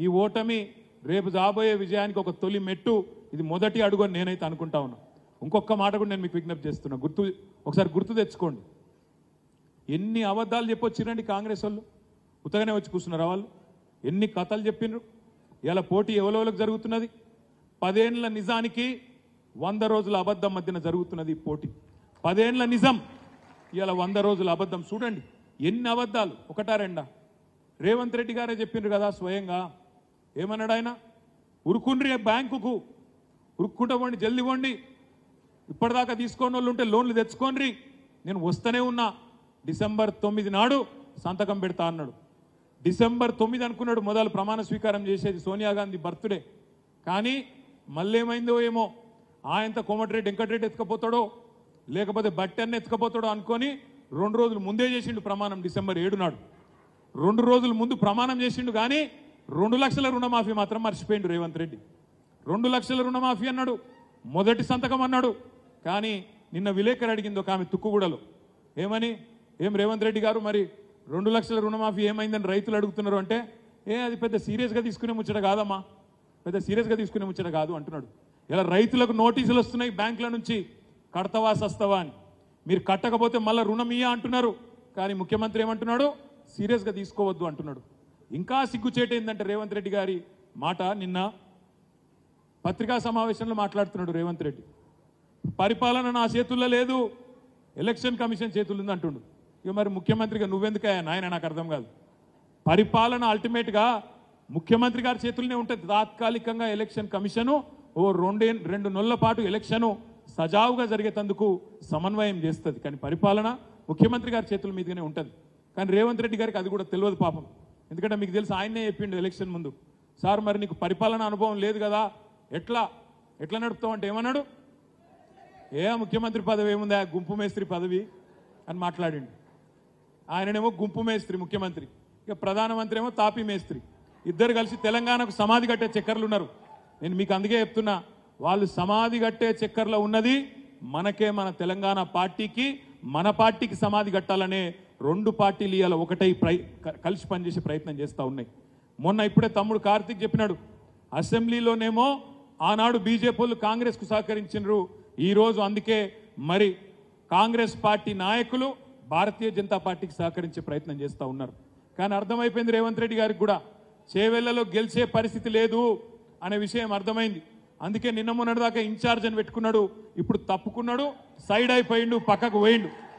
ఈ ఓటమి రేపు రాబోయే విజయానికి ఒక తొలి మెట్టు ఇది మొదటి అడుగు అని నేనైతే అనుకుంటా ఉన్నా ఇంకొక మాట కూడా నేను మీకు విజ్ఞప్తి చేస్తున్నా గుర్తు ఒకసారి గుర్తు తెచ్చుకోండి ఎన్ని అబద్ధాలు చెప్పొచ్చిరండి కాంగ్రెస్ వాళ్ళు ఉత్తగానే వచ్చి కూర్చున్నారా వాళ్ళు ఎన్ని కథలు చెప్పిండ్రు ఇలా పోటీ ఎవరెవరికి జరుగుతున్నది పదేండ్ల నిజానికి వంద రోజుల అబద్ధం మధ్యన జరుగుతున్నది ఈ పోటీ పదేండ్ల నిజం ఇలా వంద రోజుల అబద్ధం చూడండి ఎన్ని అబద్ధాలు ఒకటా రెండా రేవంత్ రెడ్డి గారే చెప్పిండ్రు కదా స్వయంగా ఏమన్నాడు ఆయన ఉరుకుండ్రి బ్యాంకుకు ఉరుక్కుంటా పోండి జల్ది పోండి ఇప్పటిదాకా తీసుకోని వాళ్ళు ఉంటే లోన్లు తెచ్చుకోండి నేను వస్తూనే ఉన్నా డిసెంబర్ తొమ్మిది నాడు సంతకం పెడతా అన్నాడు డిసెంబర్ తొమ్మిది అనుకున్నాడు మొదలు ప్రమాణ స్వీకారం చేసేది సోనియా గాంధీ బర్త్డే కానీ మళ్ళీ ఏమైందో ఏమో ఆయంత కోమటిరెడ్డి వెంకటరెడ్డి ఎత్తుకపోతాడో లేకపోతే బట్టెన్న ఎత్తుకపోతాడో అనుకొని రెండు రోజులు ముందే చేసిండు ప్రమాణం డిసెంబర్ ఏడు నాడు రెండు రోజుల ముందు ప్రమాణం చేసిండు కానీ రెండు లక్షల రుణమాఫీ మాత్రం మర్చిపోయిండు రేవంత్ రెడ్డి రెండు లక్షల రుణమాఫీ అన్నాడు మొదటి సంతకం అన్నాడు కానీ నిన్న విలేకరు అడిగింది ఒక ఆమె తుక్కుగూడలో ఏమని ఏం రేవంత్ రెడ్డి గారు మరి రెండు లక్షల రుణమాఫీ ఏమైందని రైతులు అడుగుతున్నారు అంటే ఏ అది పెద్ద సీరియస్గా తీసుకునే ముచ్చట కాదమ్మా పెద్ద సీరియస్గా తీసుకునే ముచ్చట కాదు అంటున్నాడు ఇలా రైతులకు నోటీసులు వస్తున్నాయి బ్యాంకుల నుంచి కడతవా సస్తవా అని మీరు కట్టకపోతే మళ్ళీ రుణం ఇయ్య అంటున్నారు కానీ ముఖ్యమంత్రి ఏమంటున్నాడు సీరియస్గా తీసుకోవద్దు అంటున్నాడు ఇంకా సిగ్గుచేట ఏంటంటే రేవంత్ రెడ్డి గారి మాట నిన్న పత్రికా సమావేశంలో మాట్లాడుతున్నాడు రేవంత్ రెడ్డి పరిపాలన నా చేతుల్లో లేదు ఎలక్షన్ కమిషన్ చేతుల్లో ఉంది అంటుండు ఇక మరి ముఖ్యమంత్రిగా నువ్వెందుకయ్యా నాయన నాకు అర్థం కాదు పరిపాలన అల్టిమేట్గా ముఖ్యమంత్రి గారి చేతుల్లోనే ఉంటుంది తాత్కాలికంగా ఎలక్షన్ కమిషను ఓ రెండే రెండు నెలల పాటు ఎలక్షను సజావుగా జరిగేటందుకు సమన్వయం చేస్తుంది కానీ పరిపాలన ముఖ్యమంత్రి గారి చేతుల మీదగానే ఉంటుంది కానీ రేవంత్ రెడ్డి గారికి అది కూడా తెలియదు పాపం ఎందుకంటే మీకు తెలుసు ఆయనే చెప్పిండు ఎలక్షన్ ముందు సార్ మరి నీకు పరిపాలన అనుభవం లేదు కదా ఎట్లా ఎట్లా నడుపుతావు అంటే ఏమన్నాడు ఏ ముఖ్యమంత్రి పదవి ఏముందా గుంపు మేస్త్రి పదవి అని మాట్లాడిండు ఆయననేమో గుంపు మేస్త్రి ముఖ్యమంత్రి ఇక ప్రధానమంత్రి ఏమో తాపీ మేస్త్రి ఇద్దరు కలిసి తెలంగాణకు సమాధి కట్టే చక్కర్లు ఉన్నారు నేను మీకు అందుకే చెప్తున్నా వాళ్ళు సమాధి కట్టే చక్కర్లో ఉన్నది మనకే మన తెలంగాణ పార్టీకి మన పార్టీకి సమాధి కట్టాలనే రెండు పార్టీలు ఇవాళ ఒకటై ప్రై క- కలిసి పనిచేసే ప్రయత్నం చేస్తూ ఉన్నాయి మొన్న ఇప్పుడే తమ్ముడు కార్తీక్ చెప్పినాడు అసెంబ్లీలోనేమో ఆనాడు బీజేపీ వాళ్ళు కాంగ్రెస్కు సహకరించినారు ఈరోజు అందుకే మరి కాంగ్రెస్ పార్టీ నాయకులు భారతీయ జనతా పార్టీకి సహకరించే ప్రయత్నం చేస్తూ ఉన్నారు కానీ అర్థమైపోయింది రేవంత్ రెడ్డి గారికి కూడా చేవెళ్లలో గెలిచే పరిస్థితి లేదు అనే విషయం అర్థమైంది అందుకే నిన్న మొన్నటిదాకా ఇన్ఛార్జ్ అని పెట్టుకున్నాడు ఇప్పుడు తప్పుకున్నాడు సైడ్ అయిపోయిండు పక్కకు పోయిండు